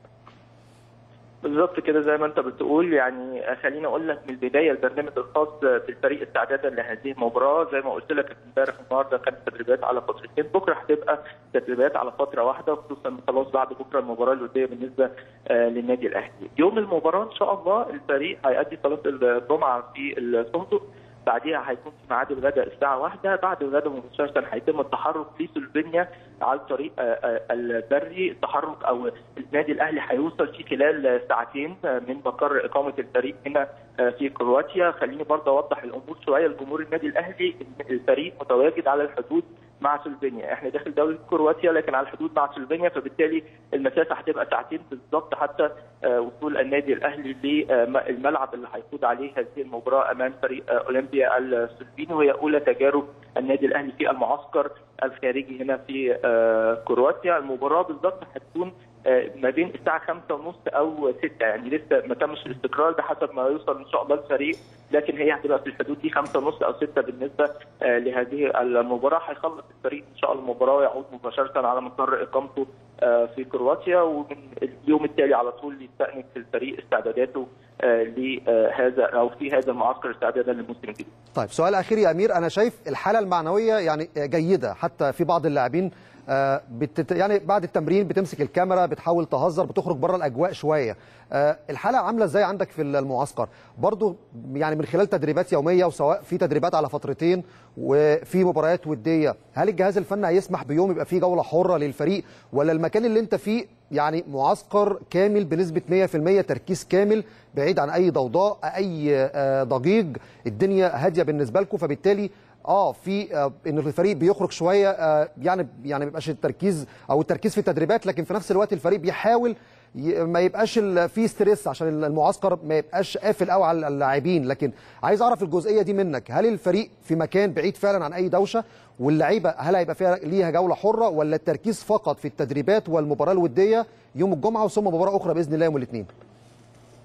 بالظبط كده زي ما انت بتقول يعني خليني اقول لك من البدايه البرنامج الخاص بالفريق استعدادا لهذه المباراه زي ما قلت لك امبارح النهارده كانت تدريبات على فترتين بكره هتبقى تدريبات على فتره واحده خصوصا خلاص بعد بكره المباراه الوديه بالنسبه آه، للنادي الاهلي. يوم المباراه ان شاء الله الفريق هيأدي صلاه الجمعه في الفندق بعديها هيكون في ميعاد الغداء الساعة واحدة بعد الغداء مباشرة هيتم التحرك لسلوفينيا على الطريق آه، آه، البري التحرك أو النادي الأهلي هيوصل في خلال ساعتين آه، من مقر إقامة الفريق هنا آه، في كرواتيا خليني برضه أوضح الأمور شوية لجمهور النادي الأهلي إن الفريق متواجد على الحدود مع سلوفينيا احنا داخل دولة كرواتيا لكن على الحدود مع سلوفينيا فبالتالي المسافة هتبقى ساعتين بالظبط حتى آه، وصول النادي الاهلي للملعب اللي هيخوض عليه هذه المباراه امام فريق آه، اولمبيا السلوفيني وهي اولى تجارب النادي الاهلي في المعسكر الخارجي هنا في آه، كرواتيا المباراه بالظبط هتكون آه، ما بين الساعه 5 ونص او 6 يعني لسه ما تمش الاستقرار ده حسب ما يوصل ان شاء الله الفريق لكن هي هتبقى في الحدود دي 5 ونص او 6 بالنسبه آه، لهذه المباراه هيخلص الفريق ان شاء الله المباراه ويعود مباشره على مقر اقامته آه، في كرواتيا ومن اليوم التالي على طول يستأنف الفريق استعداداته آه، لهذا او في هذا المعسكر استعدادا للموسم الجديد. طيب سؤال اخير يا امير انا شايف الحاله المعنويه يعني جيده حتى في بعض اللاعبين آه، بتت... يعني بعد التمرين بتمسك الكاميرا بتحاول تهزر بتخرج بره الاجواء شويه آه، الحاله عامله ازاي عندك في المعسكر برضو يعني من خلال تدريبات يوميه وسواء في تدريبات على فترتين وفي مباريات وديه هل الجهاز الفني هيسمح بيوم يبقى فيه جوله حره للفريق ولا المكان اللي انت فيه يعني معسكر كامل بنسبه 100% تركيز كامل بعيد عن اي ضوضاء اي آه، ضجيج الدنيا هاديه بالنسبه لكم فبالتالي اه في آه ان الفريق بيخرج شويه آه يعني يعني ما يبقاش التركيز او التركيز في التدريبات لكن في نفس الوقت الفريق بيحاول ي- ما يبقاش ال- في ستريس عشان المعسكر ما يبقاش قافل قوي على اللاعبين لكن عايز اعرف الجزئيه دي منك هل الفريق في مكان بعيد فعلا عن اي دوشه واللعيبه هل هيبقى فيها ليها جوله حره ولا التركيز فقط في التدريبات والمباراه الوديه يوم الجمعه وثم مباراه اخرى باذن الله يوم الاثنين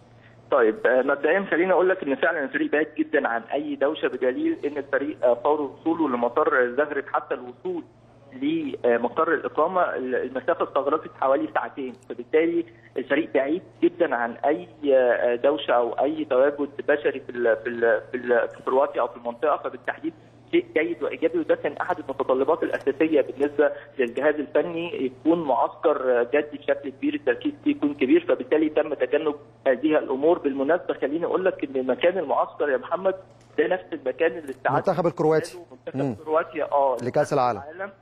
طيب آه، مبدئيا خليني اقول لك ان فعلا الفريق بعيد جدا عن اي دوشه بدليل ان الفريق آه، فور وصوله لمطار زغرب حتى الوصول لمقر الاقامه المسافه استغرقت حوالي ساعتين فبالتالي الفريق بعيد جدا عن اي آه، دوشه او اي تواجد بشري في ال في ال في, ال في كرواتيا او في المنطقه فبالتحديد شيء جيد وايجابي وده كان احد المتطلبات الاساسيه بالنسبه للجهاز الفني يكون معسكر جدي بشكل كبير التركيز فيه يكون كبير فبالتالي تم تجنب هذه الامور بالمناسبه خليني اقول لك ان مكان المعسكر يا محمد ده نفس المكان اللي استعد المنتخب الكرواتي. مم. منتخب كرواتيا اه لكأس العالم.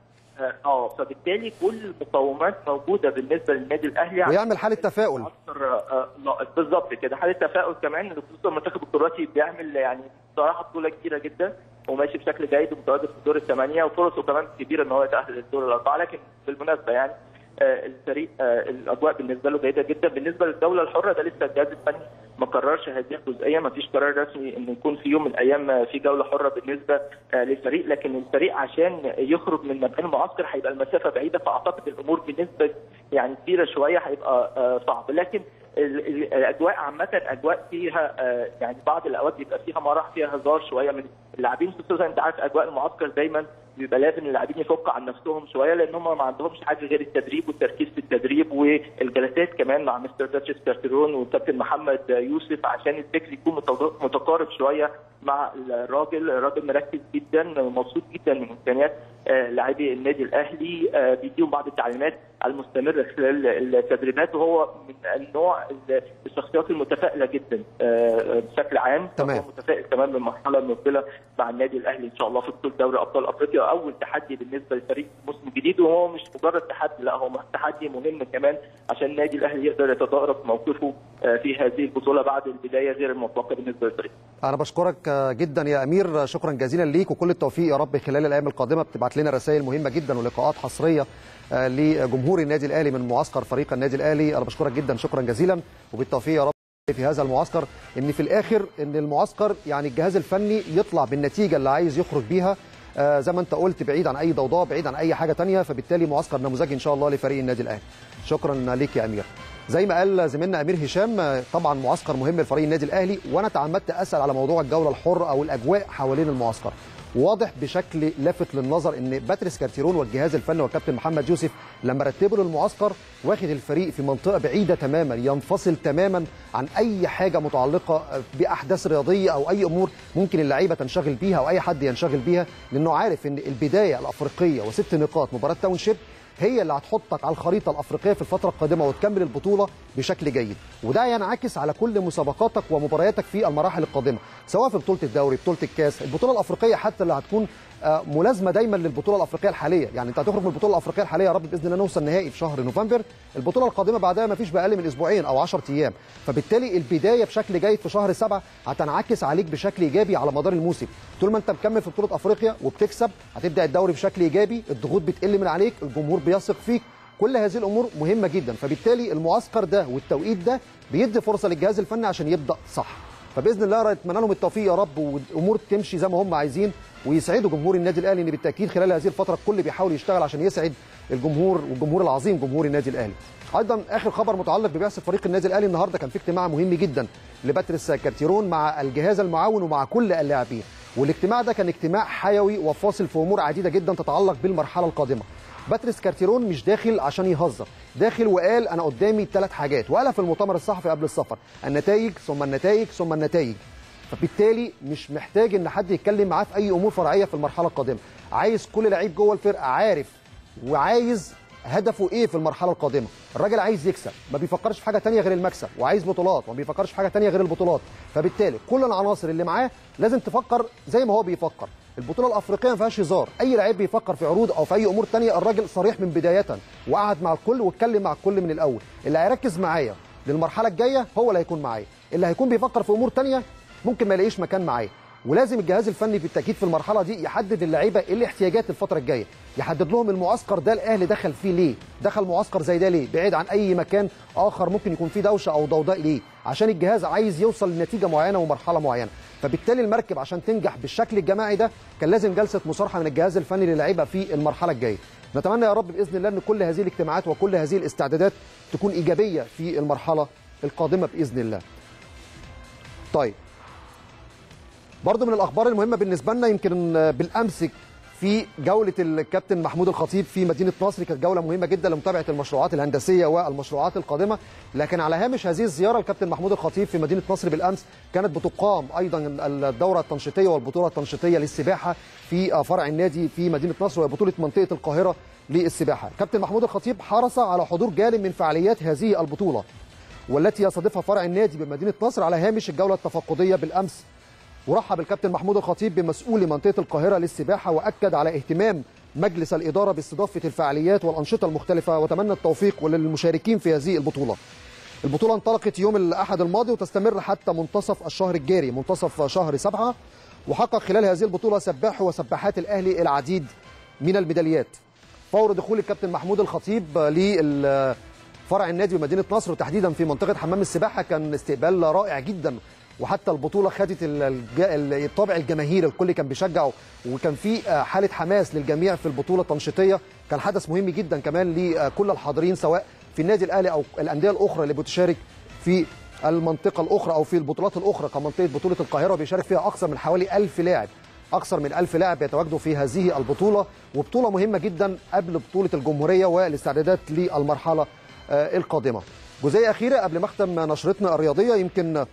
اه فبالتالي كل المقومات موجوده بالنسبه للنادي الاهلي ويعمل حالة تفاؤل. معسكر آه، لا، بالظبط كده حاله تفاؤل كمان إن خصوصا المنتخب الكرواتي بيعمل يعني بصراحه بطوله كبيره جدا وماشي بشكل جيد ومتواجد في الدور الثمانيه وفرصه كمان كبيره ان هو يتاهل للدور الاربعه لكن بالمناسبه يعني آه، الفريق آه، الاجواء بالنسبه له جيده جدا بالنسبه للدوله الحره ده لسه الجهاز الفني ما قررش هذه الجزئيه ما فيش قرار رسمي ان يكون في يوم من الايام آه، في جوله حره بالنسبه آه، للفريق لكن الفريق عشان يخرج من مكان المعسكر هيبقى المسافه بعيده فاعتقد الامور بنسبه يعني كبيره شويه هيبقى آه، صعب لكن ال- ال- الاجواء عامه اجواء فيها آه، يعني بعض الاوقات بيبقى فيها مرح فيها هزار شويه من اللاعبين خصوصا انت عارف اجواء المعسكر دايما بيبقى لازم اللاعبين يفكوا عن نفسهم شويه لان هم ما عندهمش حاجه غير التدريب والتركيز في التدريب والجلسات كمان مع مستر تاتشيس كارتيرون والكابتن محمد يوسف عشان الفكر يكون متض- متقارب شويه مع الراجل الراجل مركز جدا مبسوط جدا من امكانيات آه، لاعبي النادي الاهلي آه، بيديهم بعض التعليمات المستمره خلال التدريبات وهو من النوع ال- الشخصيات المتفائله جدا آه، بشكل عام تمام. هو متفائل كمان بالمرحله المقبله مع النادي الاهلي ان شاء الله في بطوله دوري ابطال افريقيا اول تحدي بالنسبه للفريق الموسم الجديد وهو مش مجرد تحدي لا هو تحدي مهم كمان عشان النادي الاهلي يقدر يتدارك موقفه آه، في هذه البطوله بعد البدايه غير المتوقعه بالنسبه للفريق. انا بشكرك آه، جدا يا امير شكرا جزيلا ليك وكل التوفيق يا رب خلال الايام القادمه بتبعت لنا رسائل مهمه جدا ولقاءات حصريه آه، لجمهور النادي الاهلي من معسكر فريق النادي الاهلي انا بشكرك جدا شكرا جزيلا وبالتوفيق يا رب في هذا المعسكر ان في الاخر ان المعسكر يعني الجهاز الفني يطلع بالنتيجه اللي عايز يخرج بيها آه، زي ما انت قلت بعيد عن اي ضوضاء بعيد عن اي حاجه تانية فبالتالي معسكر نموذجي ان شاء الله لفريق النادي الاهلي شكرا ليك يا امير زي ما قال زميلنا امير هشام آه، طبعا معسكر مهم لفريق النادي الاهلي وانا تعمدت اسال على موضوع الجوله الحره او الاجواء حوالين المعسكر واضح بشكل لافت للنظر ان باتريس كارتيرون والجهاز الفني والكابتن محمد يوسف لما رتبوا له المعسكر واخد الفريق في منطقه بعيده تماما ينفصل تماما عن اي حاجه متعلقه باحداث رياضيه او اي امور ممكن اللعيبه تنشغل بيها او اي حد ينشغل بيها لانه عارف ان البدايه الافريقيه وست نقاط مباراه تاونشيب هي اللي هتحطك على الخريطه الافريقيه في الفتره القادمه وتكمل البطوله بشكل جيد وده ينعكس على كل مسابقاتك ومبارياتك في المراحل القادمه سواء في بطوله الدوري بطوله الكاس البطوله الافريقيه حتى اللي هتكون آه، ملازمه دايما للبطوله الافريقيه الحاليه يعني انت هتخرج من البطوله الافريقيه الحاليه يا رب باذن الله نوصل نهائي في شهر نوفمبر البطوله القادمه بعدها ما فيش باقل من اسبوعين او 10 ايام فبالتالي البدايه بشكل جيد في شهر سبعة هتنعكس عليك بشكل ايجابي على مدار الموسم طول ما انت مكمل في بطوله افريقيا وبتكسب هتبدا الدوري بشكل ايجابي الضغوط بتقل من عليك الجمهور بيثق فيك كل هذه الامور مهمه جدا فبالتالي المعسكر ده والتوقيت ده بيدي فرصه للجهاز الفني عشان يبدا صح فباذن الله اتمنى لهم التوفيق يا رب والامور تمشي زي ما هم عايزين ويسعدوا جمهور النادي الاهلي ان بالتاكيد خلال هذه الفتره الكل بيحاول يشتغل عشان يسعد الجمهور والجمهور العظيم جمهور النادي الاهلي. ايضا اخر خبر متعلق ببعثه فريق النادي الاهلي النهارده كان في اجتماع مهم جدا لباتريس كارتيرون مع الجهاز المعاون ومع كل اللاعبين والاجتماع ده كان اجتماع حيوي وفاصل في امور عديده جدا تتعلق بالمرحله القادمه. باتريس كارتيرون مش داخل عشان يهزر داخل وقال انا قدامي ثلاث حاجات وقالها في المؤتمر الصحفي قبل السفر النتائج ثم النتائج ثم النتائج فبالتالي مش محتاج ان حد يتكلم معاه في اي امور فرعيه في المرحله القادمه عايز كل لعيب جوه الفرقه عارف وعايز هدفه ايه في المرحله القادمه الراجل عايز يكسب ما بيفكرش في حاجه تانية غير المكسب وعايز بطولات وما بيفكرش في حاجه تانية غير البطولات فبالتالي كل العناصر اللي معاه لازم تفكر زي ما هو بيفكر البطوله الافريقيه ما فيهاش هزار اي لعيب بيفكر في عروض او في اي امور تانية الراجل صريح من بدايه وقعد مع الكل واتكلم مع الكل من الاول اللي هيركز معايا للمرحله الجايه هو اللي هيكون معايا اللي هيكون بيفكر في امور تانية ممكن ما يلاقيش مكان معايا ولازم الجهاز الفني بالتاكيد في المرحله دي يحدد اللعيبه ايه الاحتياجات الفتره الجايه يحدد لهم المعسكر ده الاهلي دخل فيه ليه دخل معسكر زي ده ليه بعيد عن اي مكان اخر ممكن يكون فيه دوشه او ضوضاء ليه عشان الجهاز عايز يوصل لنتيجه معينه ومرحله معينه فبالتالي المركب عشان تنجح بالشكل الجماعي ده كان لازم جلسه مصارحه من الجهاز الفني للعيبه في المرحله الجايه نتمنى يا رب باذن الله ان كل هذه الاجتماعات وكل هذه الاستعدادات تكون ايجابيه في المرحله القادمه باذن الله طيب برضه من الاخبار المهمه بالنسبه لنا يمكن بالامس في جوله الكابتن محمود الخطيب في مدينه نصر كانت جوله مهمه جدا لمتابعه المشروعات الهندسيه والمشروعات القادمه لكن على هامش هذه الزياره الكابتن محمود الخطيب في مدينه نصر بالامس كانت بتقام ايضا الدوره التنشيطيه والبطوله التنشيطيه للسباحه في فرع النادي في مدينه نصر وهي بطوله منطقه القاهره للسباحه كابتن محمود الخطيب حرص على حضور جانب من فعاليات هذه البطوله والتي يستضيفها فرع النادي بمدينه نصر على هامش الجوله التفقديه بالامس ورحب الكابتن محمود الخطيب بمسؤول منطقه القاهره للسباحه واكد على اهتمام مجلس الاداره باستضافه الفعاليات والانشطه المختلفه وتمنى التوفيق للمشاركين في هذه البطوله. البطوله انطلقت يوم الاحد الماضي وتستمر حتى منتصف الشهر الجاري منتصف شهر سبعه وحقق خلال هذه البطوله سباح وسباحات الاهلي العديد من الميداليات. فور دخول الكابتن محمود الخطيب لفرع النادي بمدينه نصر وتحديدا في منطقه حمام السباحه كان استقبال رائع جدا وحتى البطوله خدت الطابع الجماهيري الكل كان بيشجع وكان في حاله حماس للجميع في البطوله التنشيطيه كان حدث مهم جدا كمان لكل الحاضرين سواء في النادي الاهلي او الانديه الاخرى اللي بتشارك في المنطقه الاخرى او في البطولات الاخرى كمنطقه بطوله القاهره بيشارك فيها اكثر من حوالي 1000 لاعب اكثر من 1000 لاعب يتواجدوا في هذه البطوله وبطوله مهمه جدا قبل بطوله الجمهوريه والاستعدادات للمرحله القادمه جزئيه اخيره قبل ما اختم نشرتنا الرياضيه يمكن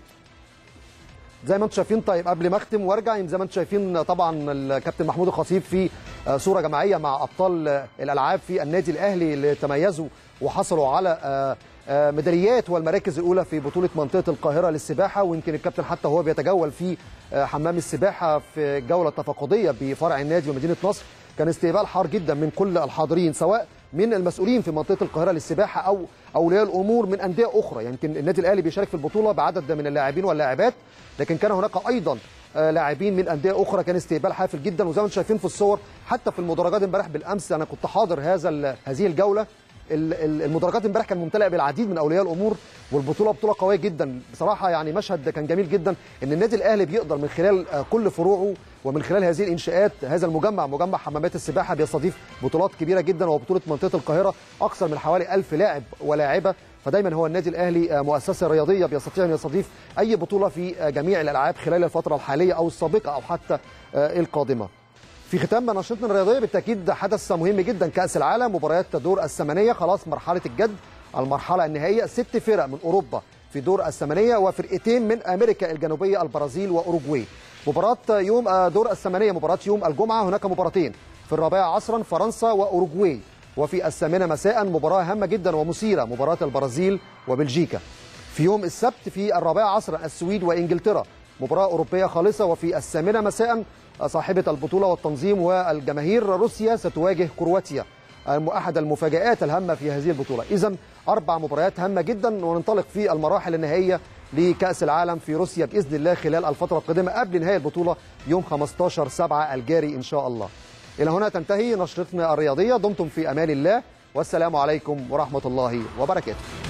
زي ما انتم شايفين طيب قبل ما اختم وارجع زي ما انتم شايفين طبعا الكابتن محمود الخطيب في صوره جماعيه مع ابطال الالعاب في النادي الاهلي اللي تميزوا وحصلوا على ميداليات والمراكز الاولى في بطوله منطقه القاهره للسباحه ويمكن الكابتن حتى هو بيتجول في حمام السباحه في الجوله التفقديه بفرع النادي ومدينه نصر كان استقبال حار جدا من كل الحاضرين سواء من المسؤولين في منطقه القاهره للسباحه او اولياء الامور من انديه اخرى يمكن يعني النادي الاهلي بيشارك في البطوله بعدد من اللاعبين واللاعبات لكن كان هناك ايضا لاعبين من انديه اخرى كان استقبال حافل جدا وزي ما انتم شايفين في الصور حتى في المدرجات امبارح بالامس انا كنت حاضر هذا هذه الجوله المدرجات امبارح كان ممتلئه بالعديد من اولياء الامور والبطوله بطوله قويه جدا بصراحه يعني مشهد كان جميل جدا ان النادي الاهلي بيقدر من خلال كل فروعه ومن خلال هذه الانشاءات هذا المجمع مجمع حمامات السباحه بيستضيف بطولات كبيره جدا وبطوله منطقه القاهره اكثر من حوالي 1000 لاعب ولاعبه فدايما هو النادي الاهلي مؤسسه رياضيه بيستطيع ان يستضيف اي بطوله في جميع الالعاب خلال الفتره الحاليه او السابقه او حتى القادمه. في ختام نشرتنا الرياضيه بالتاكيد حدث مهم جدا كاس العالم مباريات دور الثمانيه خلاص مرحله الجد المرحله النهائيه ست فرق من اوروبا في دور الثمانيه وفرقتين من امريكا الجنوبيه البرازيل واوروجواي. مباراه يوم دور الثمانيه مباراه يوم الجمعه هناك مباراتين في الرابعه عصرا فرنسا واوروجواي وفي الثامنه مساء مباراه هامه جدا ومثيره مباراه البرازيل وبلجيكا. في يوم السبت في الرابعه عصرا السويد وانجلترا مباراه اوروبيه خالصه وفي الثامنه مساء صاحبه البطوله والتنظيم والجماهير روسيا ستواجه كرواتيا احد المفاجات الهامه في هذه البطوله اذا اربع مباريات هامه جدا وننطلق في المراحل النهائيه لكاس العالم في روسيا باذن الله خلال الفتره القادمه قبل نهايه البطوله يوم 15 7 الجاري ان شاء الله الى هنا تنتهي نشرتنا الرياضيه دمتم في امان الله والسلام عليكم ورحمه الله وبركاته